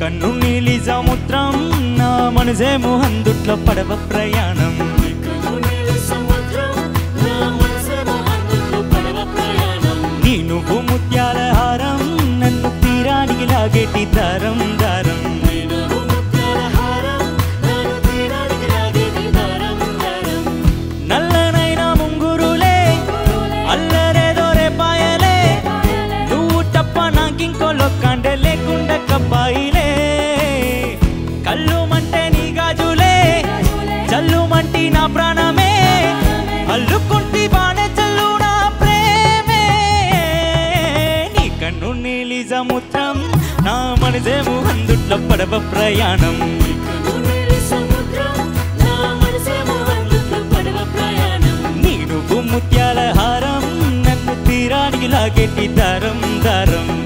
కన్ను నీలి సముద్రం నా మనసేమో అందుట్లో పడవ ప్రయాణం నీ నువ్వు ముత్యాల హారం నన్ను తీరానికి లాగేటి దారం దారం నల్లనైన ముంగురులే అల్లరేదో రేపాయలే నువ్వు తప్ప నాకింకో లొక్కండే లేకుండా కబ్బాయిలే కళ్ళు మంటే నీ గాజులే చల్లు మంటి నా ప్రాణమే అల్లుకుంటి బాణె చల్లు నా ప్రేమే నీ కన్ను నీలి సముద్రం నా మనసేమో అందుట్లో పడవ ప్రయాణం నీ నువ్వు ముత్యాల హారం నన్ను తీరానికి లాగేటి దారం దారం